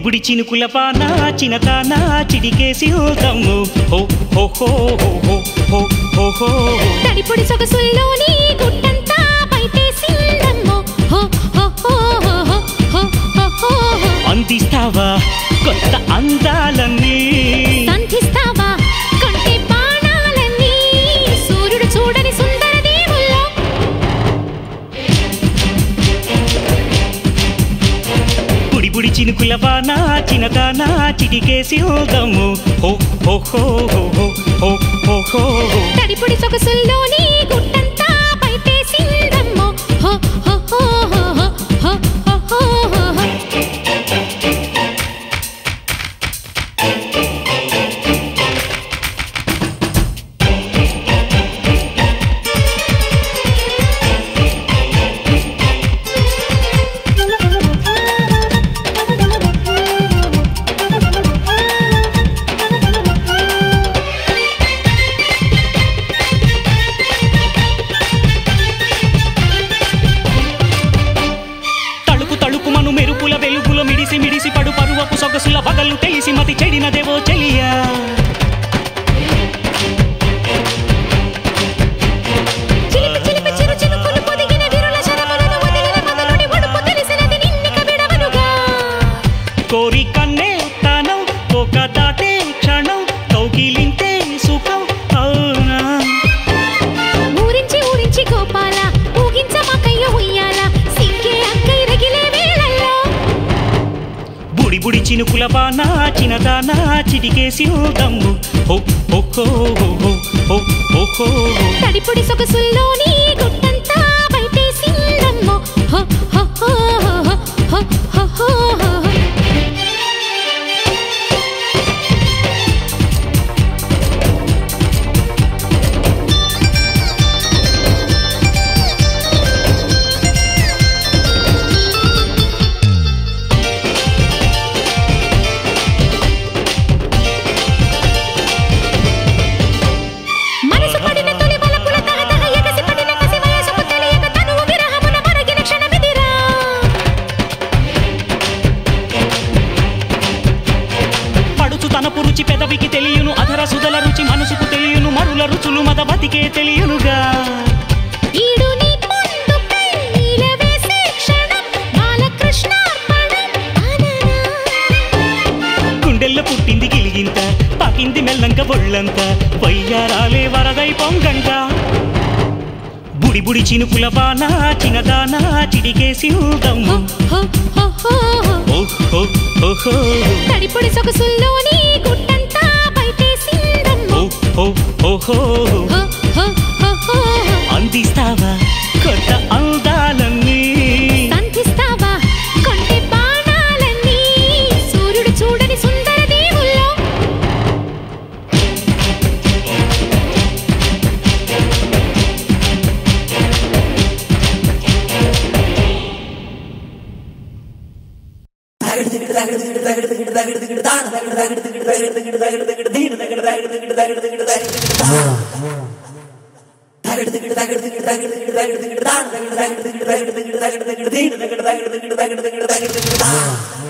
బుడి చినుకుల పాన చినతాన చిటికేసి హోదమ్ము హో హో హో హో హో హో హో హో తడిపొడి సొగసుల్లోని గుట్టంతా బయటేసిందమ్మో హో హో హో హో హో హో హో హో హో. అందిస్తావా కొత్త అందాలన్నీ సంధిస్తావా కంటి బాణాలన్నీ సూర్యుడు చూడని సుందర దేవుల్లో బుడి బుడి చినుకుల పాన చినతాన చిటికేసి హోదమ్ము హో హో హో హో హో హో హో హో హో తడిపొడి సొగసుల్లోని గుట్టంతా బయటేసిందమ్మో హో హో హో హో హో హో హో హో హో. తళుకు తళుకు మను మెరుపుల వెలుగుల మిడిసి మిడిసి పడు పరువపు సొగసుల బగలు తెలిసి మతి చెడినదేవో చెలియా చిలిపి చిలిపి చిరు చినుకులు పొదిగిన విరుల శరములను వదిలిన మొదలుడి ఒడుపు తెలిసినది నిన్నిక విడవనుగా కోరి కన్నే తానం ఒక దాటే క్షణం కౌగిలింతే సుఖం అవునా ఊరించి ఊరించి గోపాల ఊగించమాకయ్య ఉయ్యాల సింకే అక్కై రగిలే వేళల్లో బుడి బుడి చినుకుల బాన చినదాన చిటికేసి దమ్ము హో హో హో హో హో హో హో హో తడిపొడి సొగసుల్లోని గుట్టంతా బయటేసిందమ్మో హో హో హో హో హో హో హో హో. మనసు పడిన తొలి వలపుల తహతహ ఎగసి పడిన కసి వయసుకు తెలియక తనువు విరహమున మరగిన క్షణమిదిరా పడుచు తన పురుచి పెదవికి తెలియను అధర సుధల రుచి మనసుకు తెలియను మరుల రుచులు మద బతికే తెలియనుగా ఈడు నీ ముందు పెళ్ళిల వేసే క్షణం బాలకృష్ణార్పణం అననా గుండెల్లో పుట్టింది గిలిగింత పాకింది మెల్లంక బొళ్ళంత వయ్యారాలే వరదై పొంగంట బుడి బుడి చినుకుల బాన చినదాన చిడికేసి దమ్ము హో హో హో హో. ఓ హో హో హో తడిపొడి సొగసుల్లోని గుట్టంతా బయటేసిందమ్మో ఓ హో హో హో హో హో హో హో. అందిస్తావా కొత్త అందాలన్నీ సంధిస్తావా కొంటె బాణాలన్నీ సూర్యుడు చూడని సుందర దేవుల్లో Ding